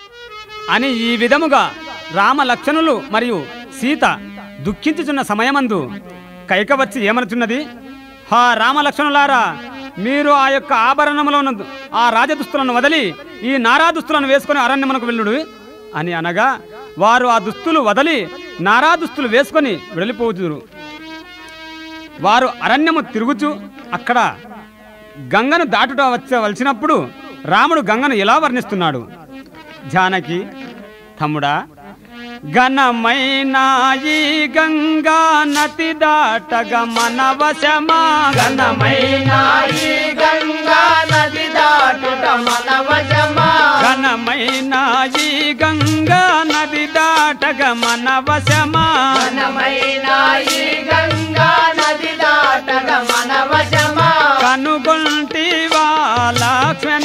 అని ఈ విధముగా రామ లక్షణులు మరియు సీత దుఃఖించుచున్న సమయమందు కైక వచ్చి ఏమనుచున్నది హా రామలక్ష్మణులారా మీరు ఆ యొక్క ఆభరణములను ఆ రాజదుస్తులను వదిలి ఈ నారా దుస్తులను వేసుకుని అరణ్యమునకు వెళ్ళుడు అని అనగా వారు ఆ దుస్తులు వదిలి నారా దుస్తులు వేసుకొని వెళ్ళిపోతురు వారు అరణ్యము తిరుగుచు అక్కడ గంగను దాటుట వచ్చవలసినప్పుడు రాముడు గంగను ఎలా వర్ణిస్తున్నాడు జానకి తమ్ముడా ఘనమైన ఈ గంగా నది దాటగ మన వశమా ఘనమైన ఈ గంగా నది దాటుట మన వశమా ఘనమైన ఈ గంగా నది దాటగ మన వశమా ఘనమైన ఈ గంగా నది దాటగ మన వశమా కనుగొంటివా లక్ష్మణ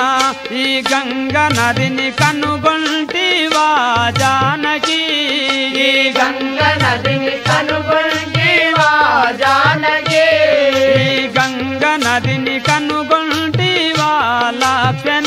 ఈ గంగ నదిని కనుగొంటివా జానకి ఈ గంగ నదిని కనుగొంటివా జానకి ఈ గంగ నదిని కనుగొంటివా లక్ష్మణ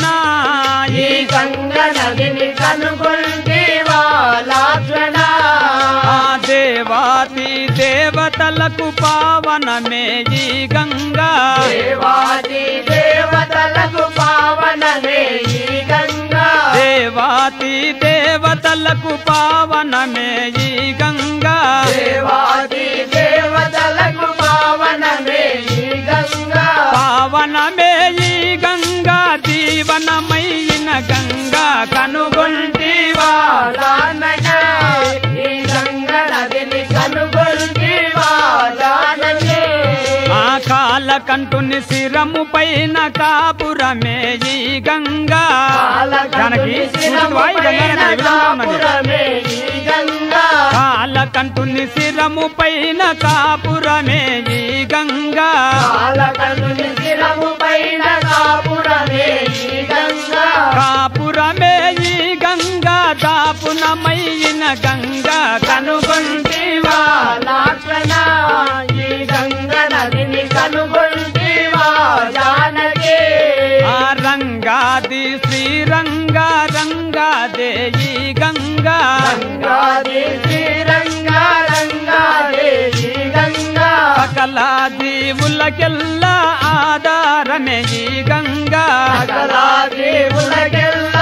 ఈ గంగ నదిని కనుగొంటివా లక్ష్మణ ఆ దేవాతి దేవతలకు పావనమే ఈ గంగా దేవాది దేవతలకు పావనమే ఈ గంగా దేవాతి దేవతలకు పావనమే ఈ గంగా దేవాది దేవతలకు పావనమే ఈ గంగా పావనమే ఈ గంగా జీవనమైన గంగా కనుగొంటివా జానకి ఈ గంగ నదిని కనుగొంటివా జానకి ఆ కాల కంటుని శిరము పైన కాపురమే ఈ గంగా జానకి చూడువా ఈ గంగా నది ఏ విధంగా ఉన్నది కాపురమే ఈ గంగా కాలకంటుని శిరము పైన కాపురమే ఈ గంగా కాలకంటుని శిరము పైన కాపురమే ఈ గంగా కాపురమే ఈ గంగా దాపునమైన గంగా కనుగొంటివా లక్ష్మణ ఈ గంగ నదిని కనుగొంటివా జానకి ఆ రంగాది శ్రీరంగా రంగాదే ఈ గంగా గంగాది శ్రీరంగా రంగాదే ఈ గంగా సకల జీవులకెల్లా ఆధారమే ఈ గంగా సకలా దేవులకెల్లా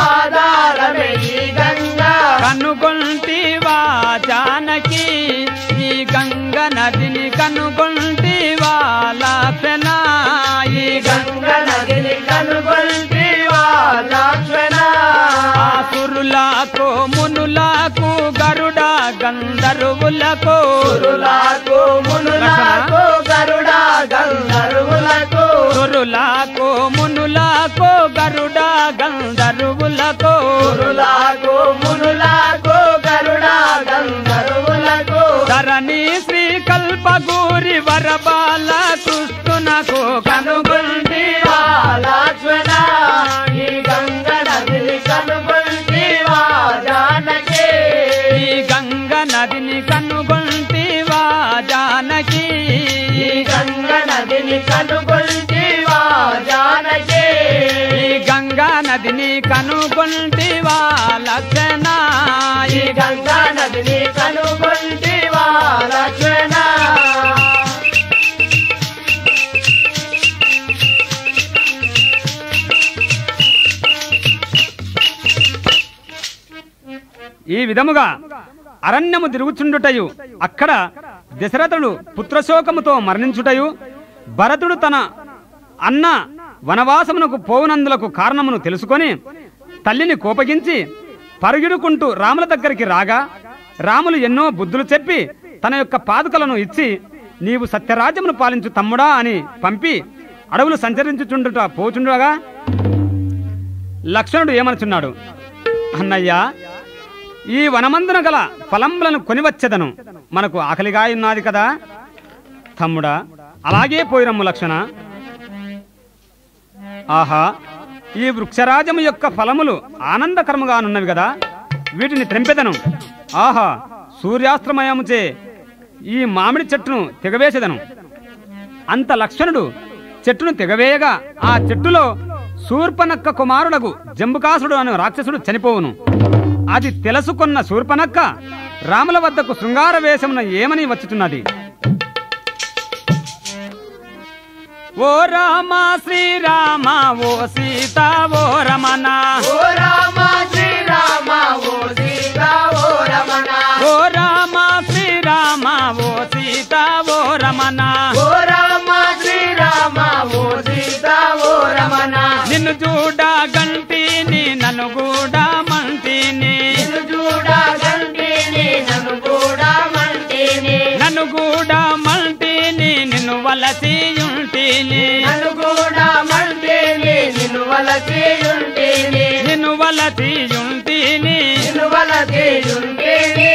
ఆధారమే ఈ గంగా కనుగొంటివా జానకి ఈ గంగ నదిని కనుగొంటివా లక్షణ ఈ గంగ నదిని కనుగొంటివా లక్ష్మణ ఆసురులకు మునులకు గరుడ గంధర్వులకు గురులకు మునులకు గరుడ గంధర్వులకు సురులకు మునులకు గరుడ గంధర్వులకు గురులకు మునులకు గరుడ గంధర్వులకు ధరణి శ్రీ కల్పగూరి వరబాల కృష్ణునకు కనుగొంటివా లక్ష్మణ ఈ గంగ నదిని కనుగొంటివా జానకి ఈ గంగ నదిని కనుగొంటివా జానకి ఈ గంగ నదిని కనుగొంటివా జానకి ఈ గంగా నదిని కనుగొంటివా లక్షణ ఈ గంగా నదిని కనుగొంటివా లక్ష్మణ ఈ విధముగా అరణ్యము తిరుగుచుండుటయు అక్కడ దశరథుడు పుత్రశోకముతో మరణించుటయు భరతుడు తన అన్న వనవాసమునకు పోవునందులకు కారణమును తెలుసుకొని తల్లిని కోపగించి పరుగిడుకుంటూ రాముల దగ్గరికి రాగా రాములు ఎన్నో బుద్ధులు చెప్పి తన యొక్క పాదుకలను ఇచ్చి నీవు సత్యరాజ్యమును పాలించు తమ్ముడా అని పంపి అడవులు సంచరించుచుండుట పోచుండగా లక్ష్మణుడు ఏమనుచున్నాడు అన్నయ్యా ఈ వనమందున గల ఫలంబులను కొనివచ్చెదను మనకు ఆకలిగా ఉన్నది కదా తమ్ముడా అలాగే పోయిరమ్ము లక్షణ ఆహా ఈ వృక్షరాజము యొక్క ఫలములు ఆనందకరముగానున్నవి కదా వీటిని తెంపెదను ఆహా సూర్యాస్త్రమయముచే ఈ మామిడి చెట్టును తెగవేసెదను అంత లక్షణుడు చెట్టును తెగవేయగా ఆ చెట్టులో శూర్పనక్క కుమారుడగు జంబుకాసుడు అను రాక్షసుడు చనిపోవును అది తెలుసుకున్న శూర్పనక్క రాముల వద్దకు శృంగార వేషమున ఏమని వచ్చుతున్నది ఓ రామ శ్రీరామ ఓ సీత ఓ రమణ ఓ రామ శ్రీరామ ఓ సీత ఓ రమణ ఓ రామ శ్రీరామ ఓ సీత ఓ రమణ ఓ రామ శ్రీరామ ఓ సీత ఓ రమణ నిన్ను చూడ గంటిని నన్ను కూడా మంటిని నిన్ను చూడ గంటిని నన్ను కూడా మంటిని నన్ను కూడా మంటిని నిన్ను వలసి ఉంటిని నన్ను కూడా మంటిని నిన్ను వలసి ఉంటిని నిన్ను వలసి ఉంటిని నిన్ను వలసి ఉంటిని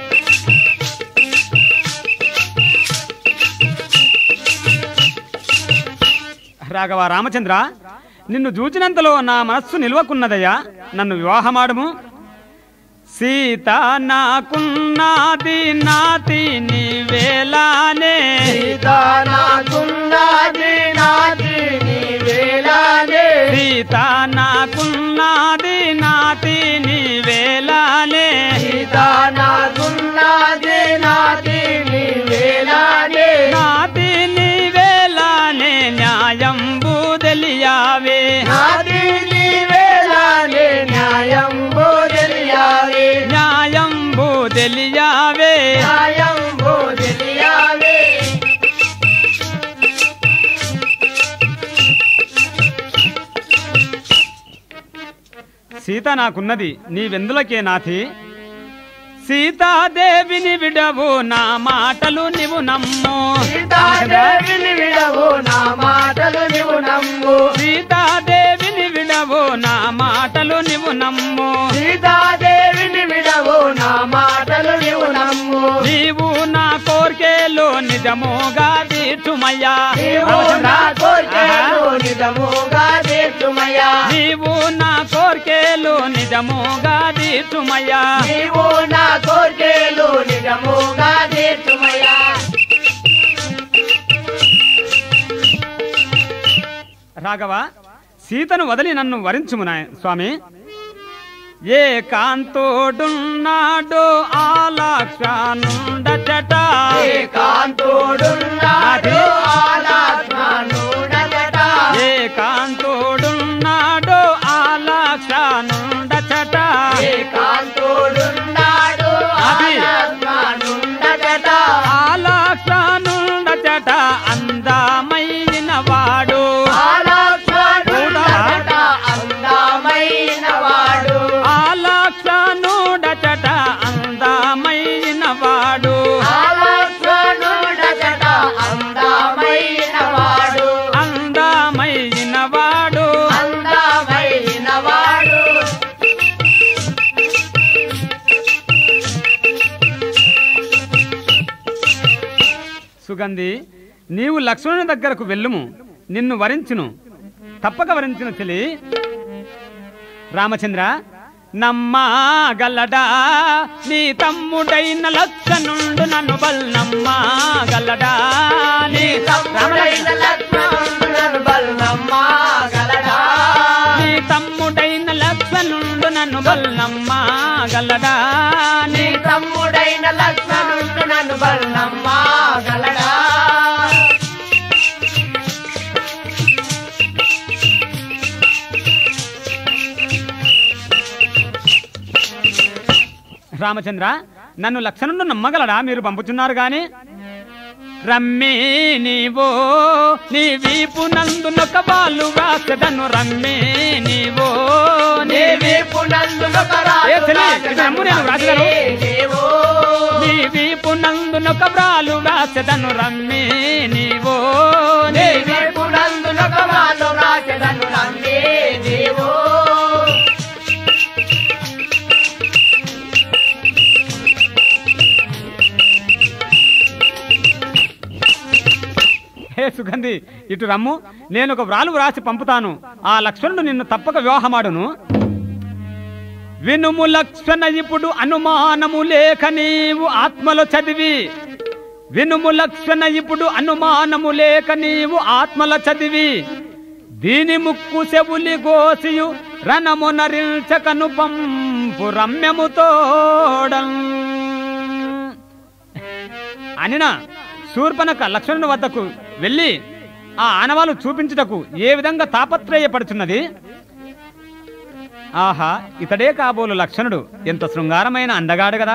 రాఘవ రామచంద్ర నిన్ను చూచినంతలో నా మనస్సు నిల్వకున్నదయ్యా నన్ను వివాహమాడము సీత నాకున్నది నాతి నీ వేలానే సీతా నాకున్నది నాది నీ వేలానే సీత నాకున్నది నాతి నీ వేలానే సీతా నాకున్నది నాది నీ వేలానే నాతి నీ వేలానే న్యాయంబు తెలియావే నాది నీ వేలానే న్యాయం బోధలియావే న్యాయంబు తెలియావే న్యాయం బోధలియావే సీత నాకున్నది నీ వెందులకే నాథి సీతాదేవిని విడవు నా మాటలు నీవు నమ్ము సీతాదేవిని విడవు నా మాటలు నీవు నమ్ము సీతాదేవిని విడవు నా మాటలు నీవు నమ్ము సీతాదేవిని విడవు నా మాటలు నీవు నమ్ము నీవు నా కోర్కెలో నిజముగా తీర్చుమయ్యా నీవు నా కోరికలు నిజముగా తీర్చుమయ్యా నీవు నా కోర్కెలో నిజముగా తీర్చుమయ్యా నీవు నా కోరికలు నిజముగా తీర్చుమయ్యా రాఘవ సీతను వదిలి నన్ను వరించుము నాయ స్వామి ఏ కాంతోడున్నాడో ఆలాక్షనుండచట ఏకాంతుడున్నాడు ఆలాత్మనుడగట ఏ కాంతోడున్నాడో ఆలాక్షనుండచట ఏకాంతుడున్నాడు అది. ఆలాత్మనుడగట ఆలాక్షనుండచట అందమైన వాడు ఆలాత్మనుడగట అందమైన వాడు ఆలాక్షనుడచట అందమైన వాడు ఆలాత్మనుడగట అందమైన వాడు అందమైన వాడు అందమైన వాడు సుగంధి నీవు లక్ష్మణుని దగ్గరకు వెళ్ళుము నిన్ను వరించును తప్పక వరించును చెలి రామచంద్ర నమ్మగలడా నీ తమ్ముడైన లక్షణుండు నన్ను బల్ నమ్మగలడా నీ తమ్ముడైన లక్ష్మణుడు బలనమ్మ గలడా నీ తమ్ముడైన లక్షణుండు నన్ను బల్ నమ్మగలడా నీ తమ్ముడైన లక్ష్మణుడు నన్ను బలనమ్మ గలడా రామచంద్ర నన్ను లక్షణుడు నమ్మగలడా మీరు పంపుతున్నారు గాని రమ్మి నీవో నీ వీపు నందునొక బాలు రాసదను రమ్మి నీవో నీ దేవి వీపు పునందునొక ఏ చెల్లి, ఇది నమ్ము నేను వ్రాసగలను. దేవో నీ వీపు నందునొక బ్రాలు రాసదను రమ్మి నీవో నీ దేవి పునందునొక మాలు రాచెదను నమ్మే దేవో హే సుగంధి ఇటు రమ్ము నేను ఒక వ్రాలు వ్రాసి పంపుతాను ఆ లక్ష్మణుడు నిన్ను తప్పక వివాహమాడును వినుము లక్ష్మణ ఇప్పుడు అనుమానము లేక నీవు ఆత్మలో చదివి వినుము లక్ష్మణ ఇప్పుడు అనుమానము లేక నీవు ఆత్మల చదివి దీని ముక్కు చెవులి గోసియు రణమునరించకను పంపు రమ్యముతోడం అనిన శూర్పణక లక్ష్మణుని వద్దకు వెళ్ళి ఆ ఆనవాలు చూపించుటకు ఏ విధంగా తాపత్రయపడుచున్నది ఆహా ఇతడే కాబోలు లక్షణుడు ఎంత శృంగారమైన అందగాడు కదా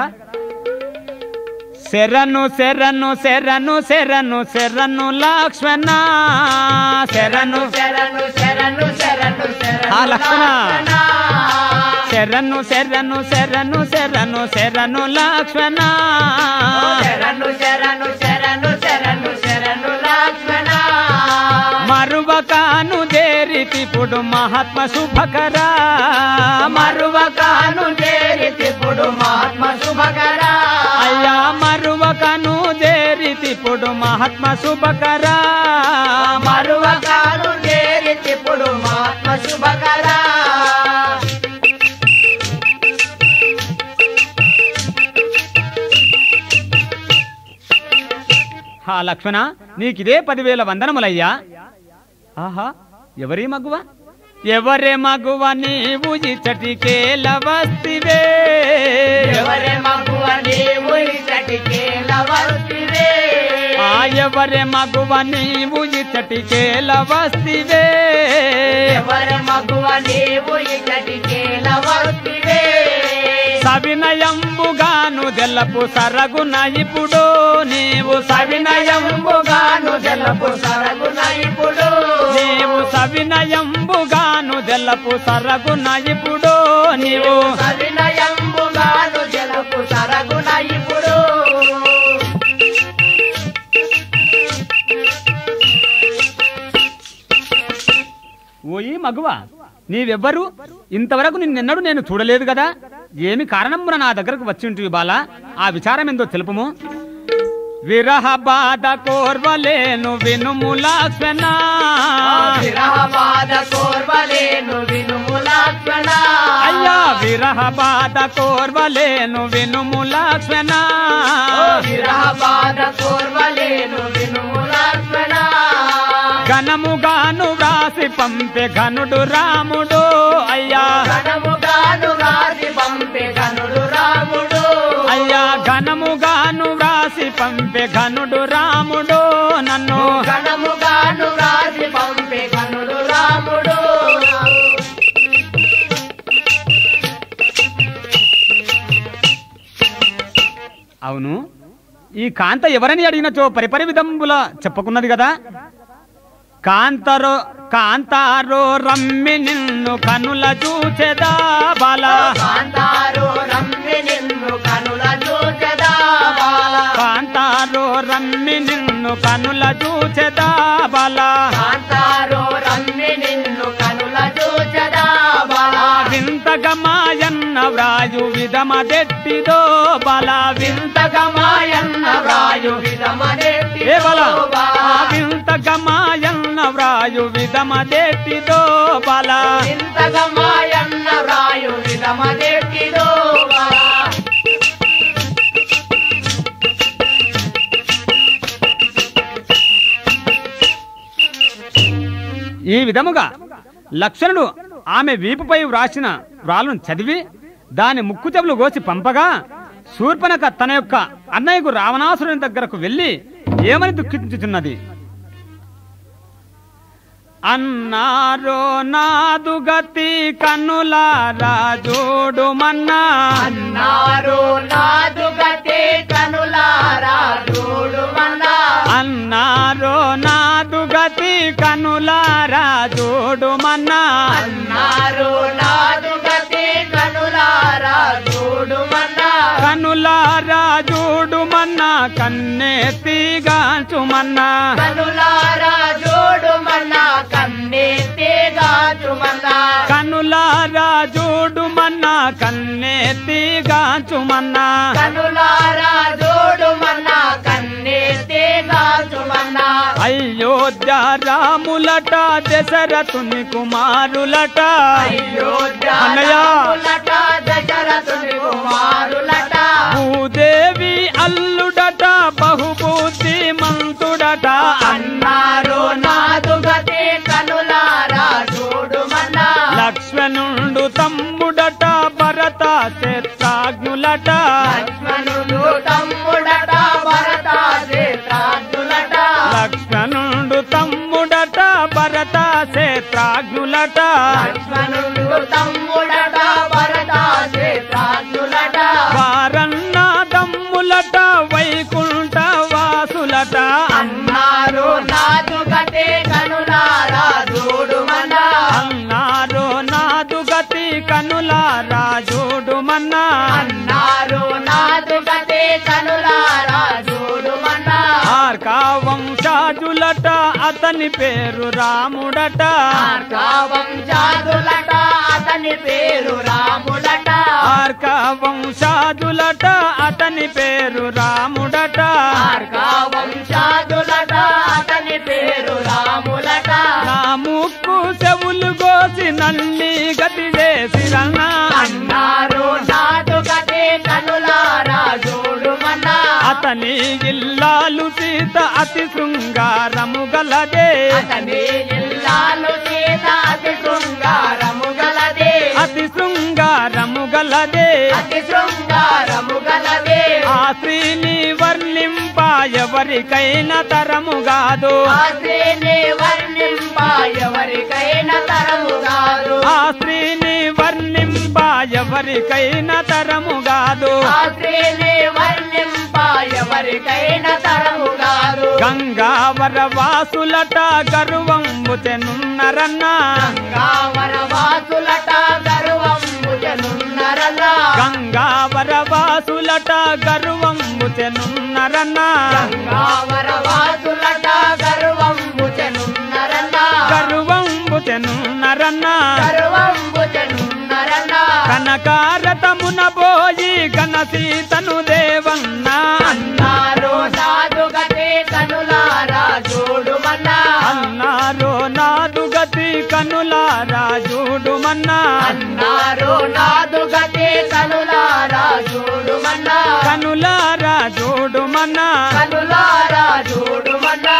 శరణు శరణు శరణు శరణు శరణు లక్ష్మణ శరణు శరణు శరణు శరణు శరణు ఆ లక్షణ. లక్షణ. శరణు శరణు శరణు శరణు శరణు లక్ష్మణ శరణు శరణు శరణు శరణు శరణు లక్ష్మణ మరువకాను దేరితిప్పుడు మహాత్మ శుభకరా మరువకాను చేరితిప్పుడు మహాత్మ శుభకర అయ్యా మరువకను దేరితిప్పుడు మహాత్మ శుభకరా మరువకాను చేరితిప్పుడు మహాత్మ శుభకర హా లక్ష్మణ నీకిదే పదివేల వందనములయ్యా ఆహా ఎవరి మగువ ఎవరే మగువ నీవు ఇచ్చటికేల వస్తివే ఎవరి మగువ నీవు ఇచ్చటికేల వస్తివే ఆ ఎవరే మగువ నీవు ఇచ్చటికేల వస్తివే ఎవరి మగువ నీవు ఇచ్చటికేల వస్తివే సవినయంబుగాను తెల్లపు సరగున ఇప్పుడు నీవు సవినయంబుగాను సవినయంబుగాను జలపు సరగున ఇప్పుడు నీవు సవినయంబుగాను తెల్లపు సరగున ఇప్పుడు నీవు సవినయంబుగాను జలపు సరగున ఇప్పుడు ఓయి మగువ నీవెవ్వరు ఇంతవరకు నిన్నెన్నడూ నేను చూడలేదు కదా ఏమి కారణమున నా దగ్గరకు వచ్చి ఉంటుంది బాల ఆ విచారం ఏందో తెలుపుము విరహ బాధ కోర్వలేను వినుము లక్ష్మణ విరహబాధ కోర్వలేను వినుము లక్ష్మణ అయ్యా విరహ బాధ కోర్వలేను వినుము లక్ష్మణ విరహబాధ కోర్వలేను వినుము లక్ష్మణ ఘనముగాను వ్రాసి పంపే ఘనుడు రాముడు అయ్యా ఘనముగాను రాసి పంపే ఘనుడు రాముడు అయ్యా ఘనముగాను వ్రాసి పంపే ఘనుడు రాముడు నన్ను ఘనముగాను రాసి పంపే ఘనుడు రాముడు అవును ఈ కాంత ఎవరని అడిగినచో పరిపరి విధంబుల చెప్పుకున్నది కదా కాంతరో కాంతారో రమ్మి నిన్ను కనుల చూచెదా బాల కాంతారు రమ్మి నిన్ను కనుల చూచదా బాల కాంతారో రమ్మి నిన్ను కనుల చూచెదా బాల కాంతారు రమ్మి నిన్ను కనుల చూచదా బాల వింతగ మాయన్న వ్రాయు విధమదెట్టిదో బల వింతగ మాయన్న వ్రాయు ఏ బల ఆ వింతగ మాయన్న వ్రాయు విధమదెట్టిదో బల ఇంతగా మాయన్న రాయు విధమదెట్టిదో బాల ఈ విధముగా లక్షణుడు ఆమె వీపుపై వ్రాసిన వ్రాలను చదివి దాని ముక్కు చెవులు కోసి పంపగా శూర్పణక తన యొక్క అన్నయ్యకు రావణాసురుని దగ్గరకు వెళ్ళి ఏమని దుఃఖించుచున్నది అన్నారో నాదు గతి కన్నులారా చూడుమన్నా అన్నారు నాదు గతే కనులారా చూడుమన్నా అన్నారో నాదు గతి కనులారా చూడుమన్నా అన్నారు నాదు గతే కనులారా చూడుమన్నా కనులారా చూడుమన్నా కన్నెత్తిగాచుమన్నా కనులారా చూడుమన్నా కన్నెత్తేగాచుమన్నా కనులారా చూడుమన్నా కన్నెత్తిగాచుమన్నా కనులారా చూడుమన్నా కన్నెత్తేగాచుమన్నా అయోధ్య రాములట దశరథుని కుమారులట అయోధ్య అన్నయ్య. రాములట దశరథుని కుమారులట భూదేవి అల్లుడట బహుబుద్ధి మంతుడట అన్నారు నాదు గతే కనులారా తమ్ముడట లక్ష్మణుడు తమ్ముడట భరతాశ్రేష్టాత్ములట వారన్న తమ్ములట వైకుంఠ వాసులట అన్నారు నాదు గతే కనులారా చూడుమన అన్నారు నాదు గతి కనులారా చూడుమన్నా అన్నారు నాదు గతే కనులారా చూడుమన ఆర్క వంశాజులట అతని పేరు రాముడట వంశాదులట అతని పేరు రాముడట ఆర్క వంశాజులట అతని పేరు రాముడట వంశాదులట అతని పేరు రాములట నా ముక్కు చెవులు కోసి నల్లి గతి చేసిరన్నా అన్నారు నాదు గతే కనులారా చూడుమన్నా అతని ఇల్లాలు సీత అతి శృంగారము గలదే అతని ఇల్లాలు సీత అతి శృంగారము గలదే అతి శృంగారము గలదే అతి శృంగారము గలదే ఆ శ్రీని వర్ణింప ఎవరికైనా తరము కాదు ఆ శ్రీని వర్ణింప ఎవరికైనా తరము కాదు ఆ శ్రీని వర్ణింప ఎవరికైనా తరము కాదు ఆ శ్రీని వర్ణింప ఎవరికైనా తరము కాదు గంగావర వాసులట గర్వంబు తెనున్నరన్నా గంగావర వాసులట గర్వంబు జనున్నరలా గంగావర వాసులట గర్వంబు తెనున్నరన్నా గంగావర వాసులట గర్వంబు జనున్నరలా గర్వంబు తెనున్నరన్నా గర్వంబు జనున్నరలా కనకారతమున పోయి ఘన సీతను దేవన్నా అన్నారు నాదు గతే కనులారా చూడుమన్నా అన్నారు నాదు గతి కనులారా చూడుమన్నా అన్నారు నాదు గతే కనులారా చూడుమన్నా కనులారా చూడుమన్నా కనులారా చూడుమన్నా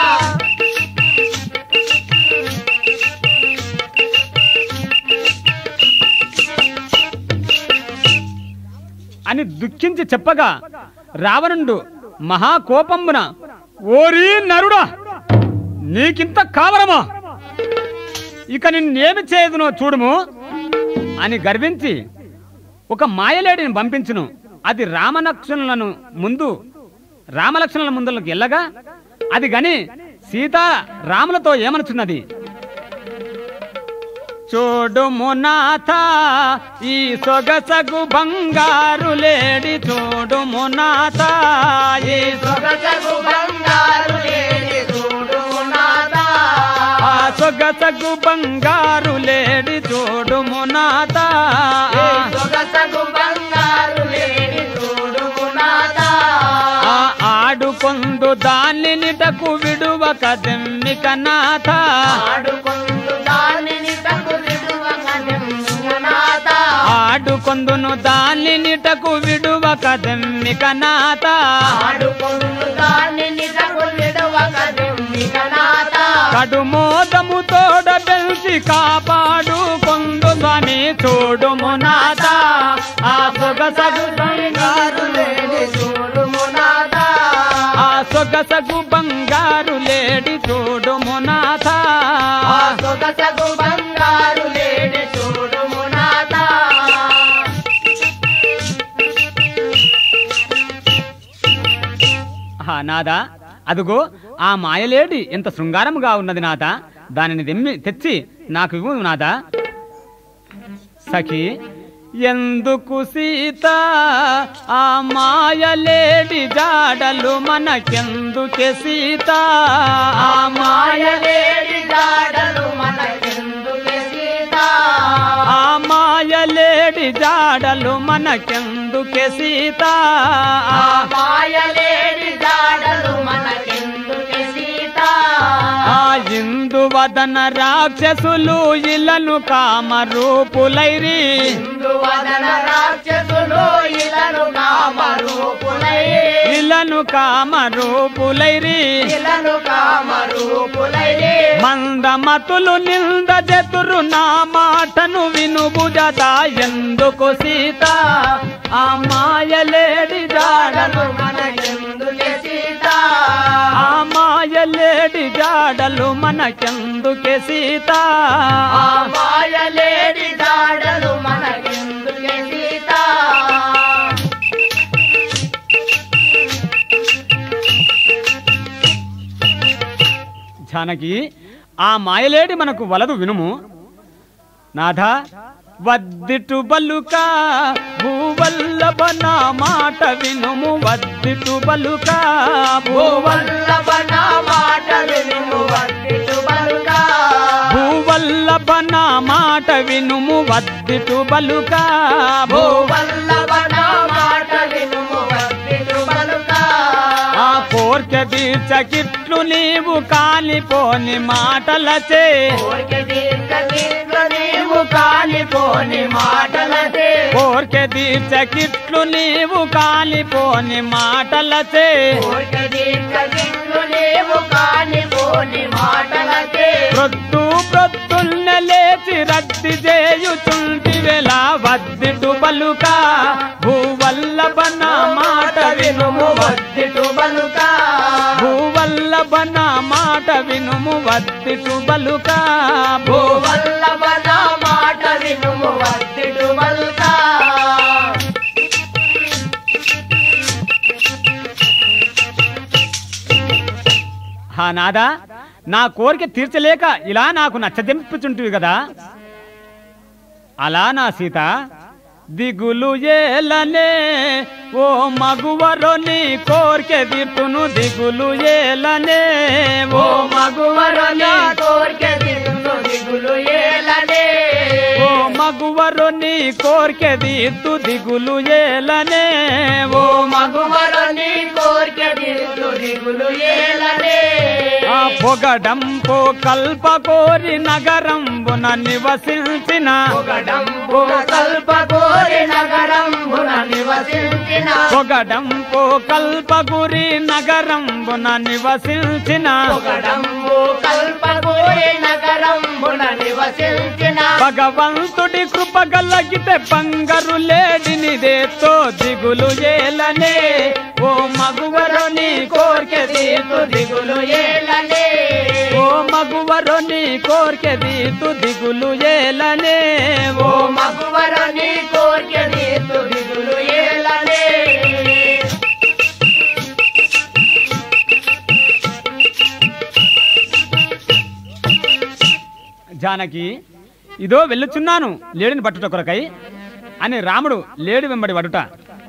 అని దుఃఖించి చెప్పగా రావణుడు మహాకోపంబున ఓరి నరుడా నీకింత కావరమా ఇక నిన్నేమి చేయదునో చూడుము అని గర్వించి ఒక మాయలేడిని పంపించును అది రామలక్ష్మణులను ముందు రామలక్ష్మణుల ముందులకు వెళ్ళగా అది గని సీత రాములతో ఏమనుచున్నది చూడుము నాథ ఈ సొగసగు బంగారు లేడి చూడుము నాథ ఈ సొగసగు బంగారు లేడి చూడుము నాదా ఆ సొగసగు బంగారు లేడి చూడుము నాథ ఈ సొగసగు బంగారు లేడి చూడుము నాదా ఆ ఆడుకొందు దాన్ని నిటకు విడువక దెమ్మిక నాథ ఆడుకొందు దానిని తగు విడువక నాదా ఆడుకొందును దాన్ని నిటకు విడువక దెమ్మిక నాథ ఆడుకొందు దానిని తగు విడువక నాదా కడుమోదము తోడ పెంచి కాపాడు కొందు స్వామి చూడుము నాథ ఆ సొగసగు బంగారు లేడి చూడుము నాదా ఆ సొగసగు బంగారు లేడి చూడుము నాథ ఆ సొగసగు బంగారు లేడి చూడుము నాదా ఆ నాదా అదుగో ఆ మాయలేడి ఎంత శృంగారముగా ఉన్నది నాథ దానిని దెమ్మి తెచ్చి నాకు ఇవ్వు నాథ సఖి ఎందుకు సీత ఆ మాయలేడి జాడలు మనకెందుకే సీత ఆ మాయలేడి జాడలు మనకెందుకే సీత ఆ మాయలేడి జాడలు మనకెందుకే సీత ఆ మాయలేడి జాడలు మనకెందుకే సీత ఆ ఇందువదన రాక్షసులు ఇలను కామరూపులైరి హిందువదన రాక్షసులు ఇలను కామరూపులై ఇలను కామరూపులైరి ఇలను కామరూపులై మందమతులు నింద జతురు నా మాటను వినుబుజత ఎందుకు సీత ఆ మాయలేడి జాడలు జాడలు మనకెందుకే సీత ఆ మాయలేడి జాడలు మనకెందుకే సీత ఆ మాయలేడి దాడలు మనకెందుకే సీత జానకి ఆ మాయలేడి మనకు వలదు వినుము నాథ వద్దిటు బలుక భూవల్లభ నా మాట వినుము వద్దిటు బలుక భూవల్ల వల్లభ నా మాట వినుము వర్తిటు బలుక భూవల్లభ నా మాట వినుము వద్దిటు బలుక భూ భూవల్లభ నా మాట వినుము వర్తిటు బలుక ఆ కోర్కె తీర్చకిట్లు నీవు కాలిపోని మాటలచే కోరిక తీర్చకిట్లు నీవు కాలిపోని మాటలతే కోర్కె తీర్చకిట్లు నీవు కాలిపోని మాటలచే కోరిక తీర్చకిట్లు నీవు కాలిపోని మాటలతే ప్రొద్దు ప్రొద్దున్న లేచి రద్ది చేయుచుంటివెలా వద్దిటు బలుక భూవల్లభ నా మాట వినుము వద్దిటు బలుక భూవల్లభ నా మాట వినుము వద్దిటు బలుక భూ భూవల్లభ నా మాట వినుము వద్దిటు బలుక హా నాదా నా కోరిక తీర్చలేక ఇలా నాకు నచ్చదెంపుచుంటివి కదా అలా నా సీత దిగులు ఏలనే ఓ మగువరో నీ కోరిక తీర్చును దిగులు ఏలనే ఓ ఓ మగువరు నా కోరిక తీర్చును దిగులు ఏలనే ఓ మగువరో నీ కోరిక తీర్చు దిగులు ఏలనే ఓ ఓ మగువరు నీ కోరిక తీర్చు దిగులు ఏలనే ఆ పొగడంపో కల్ప కోరి నగరంబున నివసించిన పొగడంబు కల్ప కోరి నగరంబున నివసించిన పొగడంపో కల్ప గురి నగరంబున నివసించిన పొగడంబు కల్ప కోరి నగరంబున నివసించిన భగవంతుడి కృప గలగితే బంగారు లేడినిదేతో దిగులు ఏలనే ఓ మగువరు నీ కోరిక తీతు దిగులు ఏ ఏలనే ఓ మగువరు నీ కోరిక తీతు దిగులు ఏలనే ఓ ఓ మగువరు నీ కోరిక తీర్చు దిగులు ఏలనే జానకి ఇదో వెళ్ళుచున్నాను లేడిని పట్టుట కొరకై అని రాముడు లేడి వెంబడి వడుట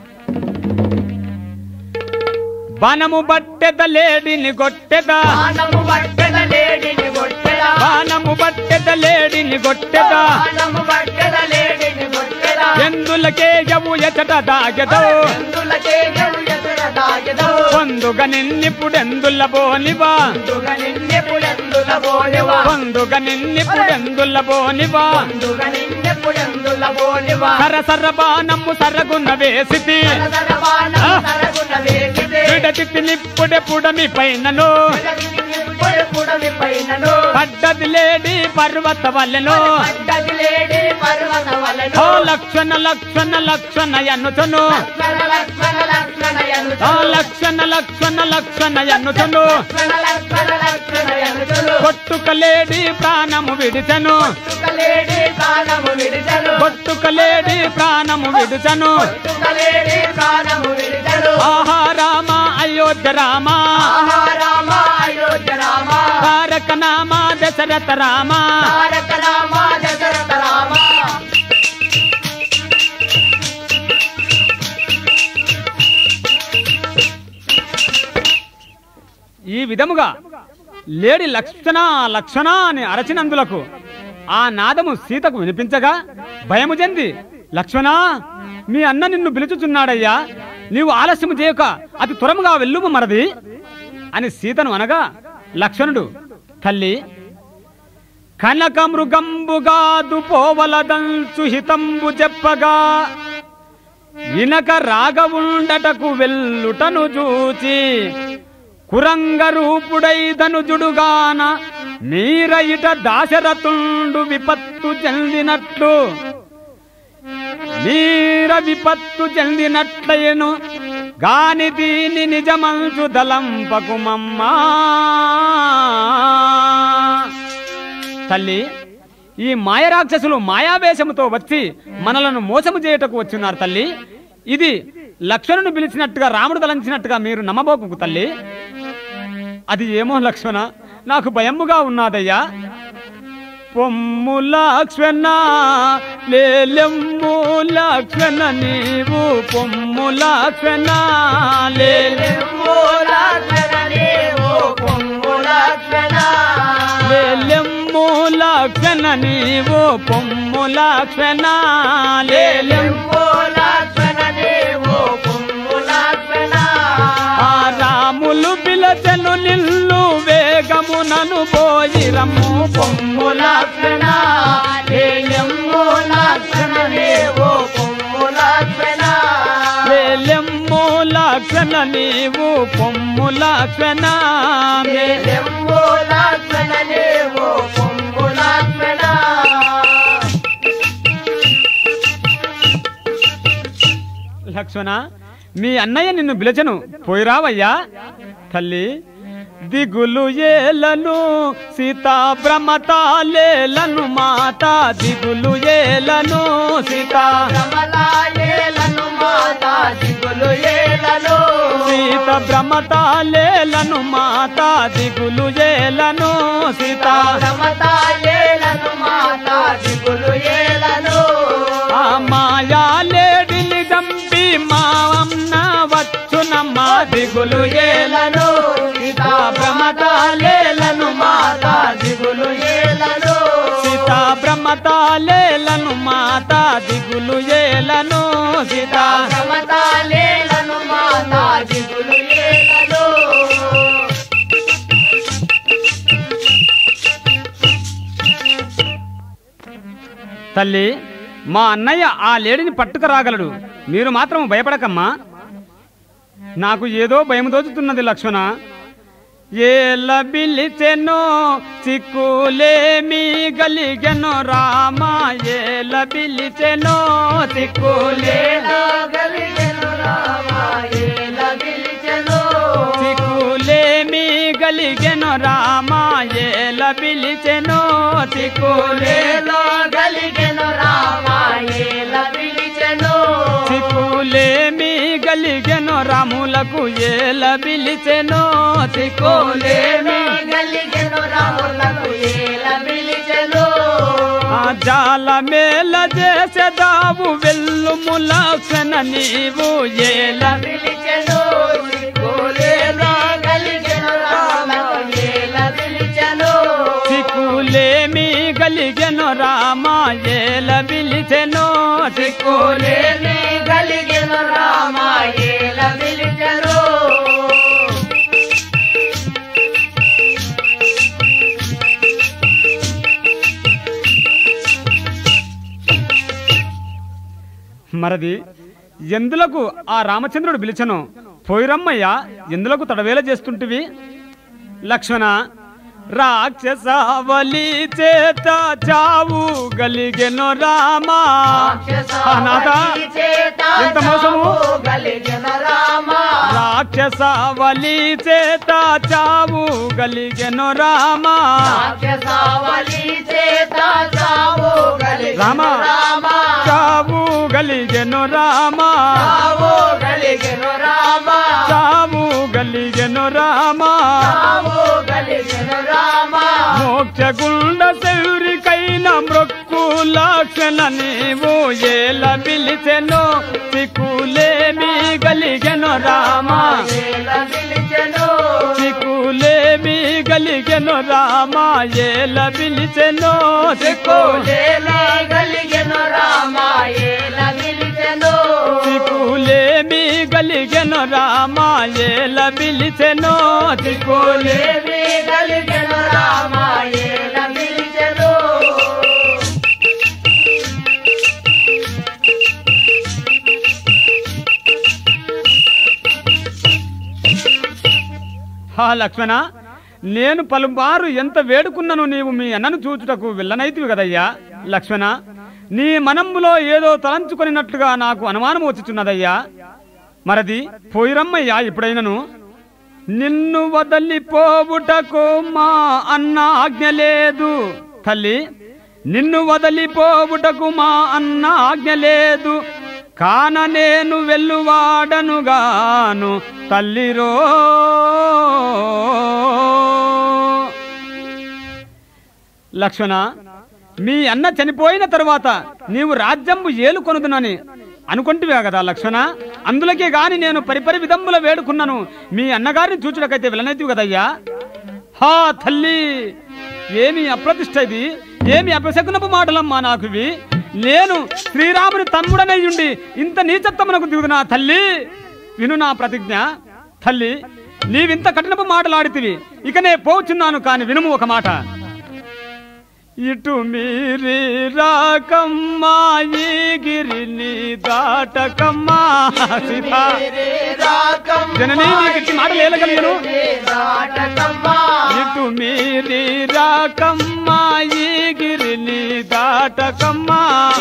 బాణము బట్టెద లేడిని కొట్టెద బాణము బట్టెద లేడిని కొట్టెద బాణము బట్టెద లేడిని కొట్టెద బాణము బట్టెద లేడిని కొట్టెద ఎందులకే యవు ఎచట దాగెదో ఎందులకే గడు ఎదుర దాగెదో పొందుగ నిన్నిప్పుడెందుల బోనివా అందుగ నిన్నెప్పుడెందుల బోనివా పొందుగ నిన్నిప్పుడెందుల బోనివా అందుగ నిన్నెప్పుడెందుల బోనివా సరసర బాణము సరగున వేసితి సరసర బాణము సరగున వేసితే విడచితి నిప్పుడె పుడమి పైనను ఇప్పుడు పుడమి పైనను పడ్డది లేడి పర్వత వల్లెను పడ్డది లేడి పర్వత వలను ఓ లక్షణ లక్షణ లక్షణ ఎన్నుతును లక్ష్మణ లక్ష్మణ లక్ష్మణ ఎనుచు. ఆ లక్షణ లక్షణ లక్షణ ఎన్నుతును లక్ష్మణ లక్ష్మణ లక్ష్మణ ఎనుచులు. కొట్టుకలేడి ప్రాణము విడిచను కొట్టుకలేడి ప్రాణము విడిచను కొట్టుకలేడి ప్రాణము విడిచను కొట్టుకలేడి ప్రాణము విడిచను ఆహా రామ అయోధ్య రామ ఆహా రామ అయోధ్య రామ తారక నామ దశరథ రామ తారక రామ దశరథ రామ ఈ విధముగా లేడి లక్షణ లక్షణ అని అరచినందులకు ఆ నాదము సీతకు వినిపించగా భయము చెంది లక్ష్మణ మీ అన్న నిన్ను పిలుచుచున్నాడయ్యా నీవు ఆలస్యము చేయక అతి త్వరముగా వెళ్ళుము మరది అని సీతను అనగా లక్ష్మణుడు తల్లి కనక మృగంబుగాదు పోవలదంచు హితంబు చెప్పగా ఇనక రాగవుండటకు వెళ్ళుటను చూచి కురంగ రూపుడైదను జుడుగాన నీరయిట దాశరథుండు విపత్తు చెందినట్లు నీర విపత్తు చెందినట్లయను గాని దీని నిజమంచు దలంపకుమమ్మా తల్లి ఈ మాయరాక్షసులు మాయావేశముతో వచ్చి మనలను మోసము చేయుటకు వచ్చున్నారు తల్లి ఇది లక్ష్మణుని పిలిచినట్టుగా రాముడు తలంచినట్టుగా మీరు నమ్మబోకు తల్లి అది ఏమో లక్ష్మణ నాకు భయముగా ఉన్నదయ్యా పొమ్ము లక్ష్మణ లేలెమ్ము లక్ష్మణ నీవు పొమ్ము లక్ష్మణ లేలె లేలెమ్ము లక్ష్మణ నీవు పొమ్ము లక్ష్మణ లేలెమ్ము ఆ రాములు పిలచను నిల్లు వేగమునను పోయి రమ్ము పొమ్ము లక్ష్మణ లేలెమ్ము లేలెమ్ము లక్ష్మణ నీవు పొమ్ము లక్ష్మణ లక్ష్మణ మీ అన్నయ్య నిన్ను పిలచను పోయిరావయ్యా తల్లి దిగులు ఏలను సీతా భ్రమతాలేలను మాత దిగులు ఏలను సీతా సీత భ్రమతాలేలను మాత దిగులు ఏలను సీతా ఆ మాయాలేడిని చంపి మా అన్న వచ్చునమ్మ దిగులు ఏలను సీతా భ్రమతాలేలను మాత దిగులు సీతా భ్రమతాలేలను మాత దిగులు ఏలను సీతా తల్లి మా అన్నయ్య ఆ లేడిని పట్టుకురాగలడు మీరు మాత్రం భయపడకమ్మా నాకు ఏదో భయం తోచుతున్నది లక్ష్మణ ఏల బిలిచెనో సిక్కులేమి గలిగెనో రామ ఏల బిలిచెనో సిక్కులే సిక్కులేమి గలిగెనో రామ ఏల బిలిచెనో సిక్కులేలో సిక్కులేమి గలిగెనో రాములకు ఏల బిలిచెనో సిక్కులేమి ఆ జాల మేల చేసేదావు వెల్లుము లక్షణ నీవు ఏల సిక్కులేమి గలిగెనో రామ ఏల బిలిచెనో సిక్కులేమి మరది ఎందులకు ఆ రామచంద్రుడు పిలిచను పోయిరమ్మయ్యా ఎందులకు తడవేల చేస్తుంటివి లక్ష్మణ రాక్షసావలి చేత చావు గలిగెను రామా అనాథ ఎంత మోసము రాక్షసావలి చేత చావు గలిగెను రామా రామా చావు గలిగెను రామా చావు గలిగెను రామా మోక్ష గుండ శౌరికైన మృక్కు లక్షణ నీవు ఏల పిలిచెను సిక్కులేమి గలిగెను రామా సిక్కులేమి గలిగెను రామా ఏల పిలిచెను సిక్కులే సిక్కులేమి గలిగెను రామా ఏల పిలిచెను సిక్కులే హా లక్ష్మణ నేను పలుమారు ఎంత వేడుకున్నను నీవు మీ అన్నను చూచుటకు వెళ్ళనైతివి కదయ్యా లక్ష్మణ నీ మనమ్ములో ఏదో తలంచుకొనినట్లుగా నాకు అనుమానం వచ్చుచున్నదయ్యా మరది పోయిరమ్మయ్యా ఎప్పుడైనను నిన్ను వదలిపోవుటకు మా అన్న ఆజ్ఞ లేదు తల్లి నిన్ను వదలిపోవుటకు మా అన్న ఆజ్ఞ లేదు కాన నేను వెల్లువాడనుగాను తల్లిరో లక్ష్మణ మీ అన్న చనిపోయిన తరువాత నీవు రాజ్యంబు ఏలుకొనుదునని అనుకుంటువే కదా లక్ష్మణ అందులకే గాని నేను పరిపరి విధంబుల వేడుకున్నాను మీ అన్నగారిని చూచుడకైతే వెళ్ళనైతివి కదయ్యా హా తల్లి ఏమి అప్రతిష్ట ఇది ఏమి అపశకునపు మాటలమ్మా నాకు ఇవి నేను శ్రీరాముని తమ్ముడనయ్యుండి ఇంత నీచత్వమునకు దిగుదునా తల్లి విను నా ప్రతిజ్ఞ తల్లి నీవింత కఠినపు మాటలాడితివి ఇక నే పోచున్నాను కాని వినుము ఒక మాట ఇటు మీరి రాకమ్మా ఈ గిరిని దాటకమ్మా సీత జననీ నీకు ఇచ్చి మాటలు ఏలగలిగను ఇటు మీరి రాకమ్మా ఈ గిరిని దాటకమ్మా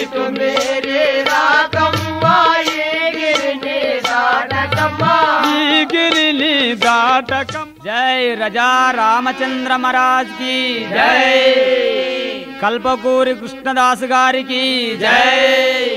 ఈ గిరిని దాటకం జై రజా రామచంద్ర మహారాజ్ కి జై కల్పకూరి కృష్ణదాస్ గారికి జై